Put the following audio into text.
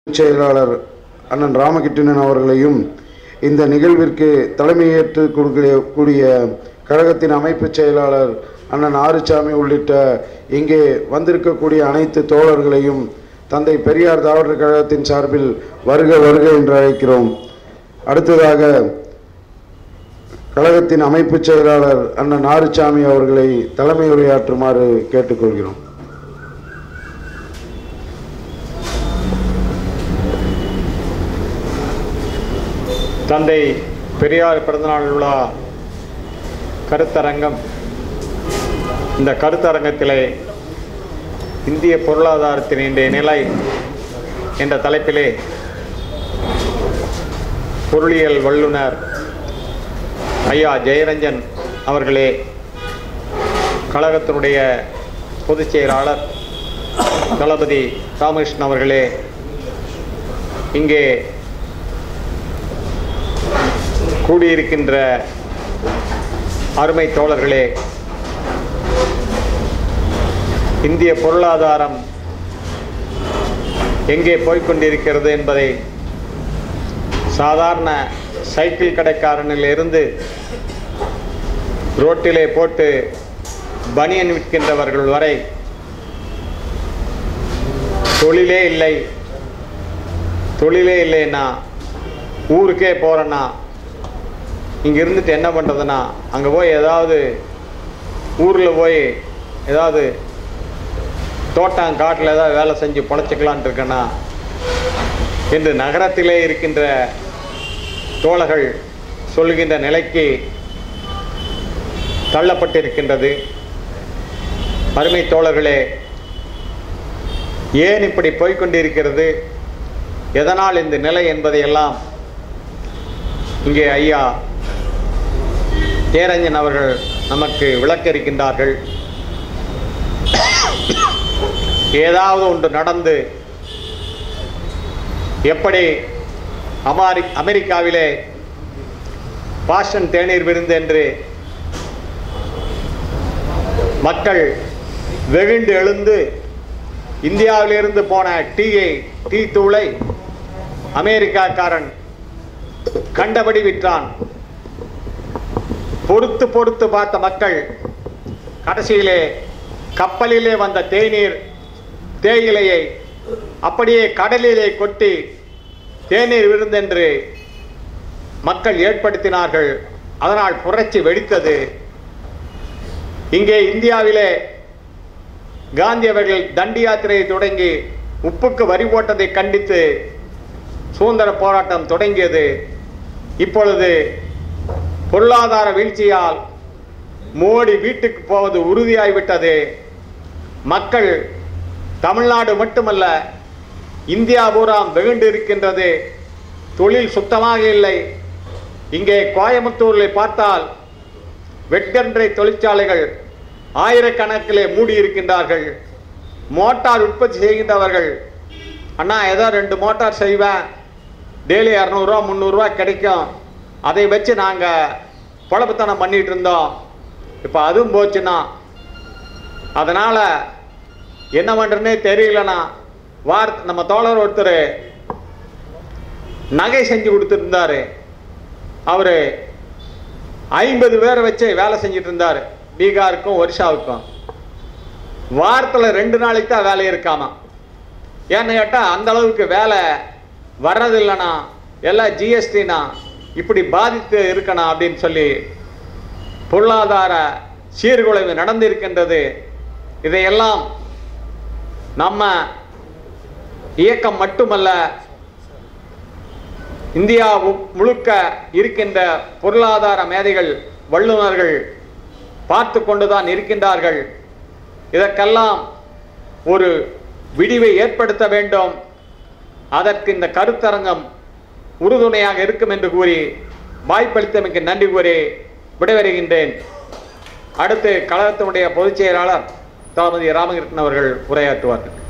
செயலாளர் அண்ணன் ராமகிருஷ்ணன் அவர்களையும் இந்த நிகழ்விற்கு தலைமையேற்று கொடுக்கக்கூடிய கழகத்தின் அமைப்பு செயலாளர் அண்ணன் ஆறுசாமி உள்ளிட்ட இங்கே வந்திருக்கக்கூடிய அனைத்து தோழர்களையும் தந்தை பெரியார் திராவிடர் கழகத்தின் சார்பில் வருக வருக என்று அழைக்கிறோம் அடுத்ததாக கழகத்தின் அமைப்பு செயலாளர் அண்ணன் ஆறுசாமி அவர்களை தலைமை உரையாற்றுமாறு கேட்டுக்கொள்கிறோம் தந்தை பெரியார் பிறந்தநாள் விழா கருத்தரங்கம் இந்த கருத்தரங்கத்திலே இந்திய பொருளாதாரத்தின் இன்றைய நிலை என்ற தலைப்பிலே பொருளியல் வல்லுனர் ஐயா ஜெயரஞ்சன் அவர்களே கழகத்தினுடைய பொதுச் செயலாளர் தளபதி ராமகிருஷ்ணன் அவர்களே இங்கே கூடியிருக்கின்ற அருமை தோழர்களே இந்திய பொருளாதாரம் எங்கே போய்க்கொண்டிருக்கிறது என்பதை சாதாரண சைக்கிள் கடைக்காரனிலிருந்து ரோட்டிலே போட்டு பனியன் விற்கின்றவர்கள் வரை தொழிலே இல்லை தொழிலே இல்லைன்னா ஊருக்கே போகிறேன்னா இங்கே இருந்துட்டு என்ன பண்ணுறதுன்னா அங்கே போய் ஏதாவது ஊரில் போய் ஏதாவது தோட்டம் காட்டில் ஏதாவது வேலை செஞ்சு பொழைச்சிக்கலான் இருக்கேன்னா என்று நகரத்திலே இருக்கின்ற தோழர்கள் சொல்கின்ற நிலைக்கு தள்ளப்பட்டிருக்கின்றது அருமை தோழர்களே ஏன் இப்படி போய்க்கொண்டிருக்கிறது எதனால் இந்த நிலை என்பதையெல்லாம் இங்கே ஐயா ஜெயரஞ்சன் அவர்கள் நமக்கு விளக்க இருக்கின்றார்கள் ஏதாவது ஒன்று நடந்து எப்படி அமாரி அமெரிக்காவிலே பாஷன் தேநீர் விருந்து என்று மக்கள் வெகுண்டு எழுந்து இந்தியாவிலிருந்து போன டீயை டீ தூளை அமெரிக்காக்காரன் கண்டபடி விற்றான் பொறுத்து பொறுத்து பார்த்த மக்கள் கடைசியிலே கப்பலிலே வந்த தேநீர் தேயிலையை அப்படியே கடலிலே கொட்டி தேநீர் விருந்தென்று மக்கள் ஏற்படுத்தினார்கள் அதனால் புரட்சி வெடித்தது இங்கே இந்தியாவிலே காந்தி அவர்கள் தண்டி யாத்திரையை தொடங்கி உப்புக்கு வரி போட்டதை கண்டித்து சுதந்திர போராட்டம் தொடங்கியது இப்பொழுது பொருளாதார வீழ்ச்சியால் மோடி வீட்டுக்கு போவது உறுதியாகிவிட்டது மக்கள் தமிழ்நாடு மட்டுமல்ல இந்தியா பூராம் வெகுண்டு இருக்கின்றது தொழில் சுத்தமாக இல்லை இங்கே கோயம்புத்தூரில் பார்த்தால் வெட்கன்றை தொழிற்சாலைகள் ஆயிரக்கணக்கிலே மூடி இருக்கின்றார்கள் மோட்டார் உற்பத்தி செய்கின்றவர்கள் அண்ணா ஏதோ ரெண்டு மோட்டார் செய்வேன் டெய்லி இரநூறுவா முந்நூறுரூவா கிடைக்கும் அதை வச்சு நாங்கள் பொழப்புத்தனம் பண்ணிகிட்டு இருந்தோம் இப்போ அதுவும் போச்சுன்னா அதனால் என்ன பண்ணுறதுனே தெரியலண்ணா வார் நம்ம தோழர் ஒருத்தர் நகை செஞ்சு கொடுத்துருந்தாரு அவர் ஐம்பது பேரை வச்சு வேலை செஞ்சுட்டு இருந்தார் பீகாருக்கும் ஒரிசாவுக்கும் வாரத்தில் ரெண்டு நாளைக்கு தான் வேலை இருக்காமா ஏன்னு கேட்டால் அந்த அளவுக்கு வேலை வர்றதில்லைண்ணா எல்லாம் ஜிஎஸ்டினா இப்படி பாதித்து இருக்கணும் அப்படின்னு சொல்லி பொருளாதார சீர்குலைவு நடந்திருக்கின்றது இதையெல்லாம் நம்ம இயக்கம் மட்டுமல்ல இந்தியா முழுக்க இருக்கின்ற பொருளாதார மேதைகள் வல்லுநர்கள் பார்த்து கொண்டுதான் இருக்கின்றார்கள் இதற்கெல்லாம் ஒரு விடிவை ஏற்படுத்த வேண்டும் அதற்கு இந்த கருத்தரங்கம் உறுதுணையாக இருக்கும் என்று கூறி வாய்ப்பளித்தமைக்கு நன்றி கூறி விடைபெறுகின்றேன் அடுத்து கழகத்தினுடைய பொதுச் செயலாளர் தளபதி ராமகிருஷ்ணன் அவர்கள் உரையாற்றுவார்கள்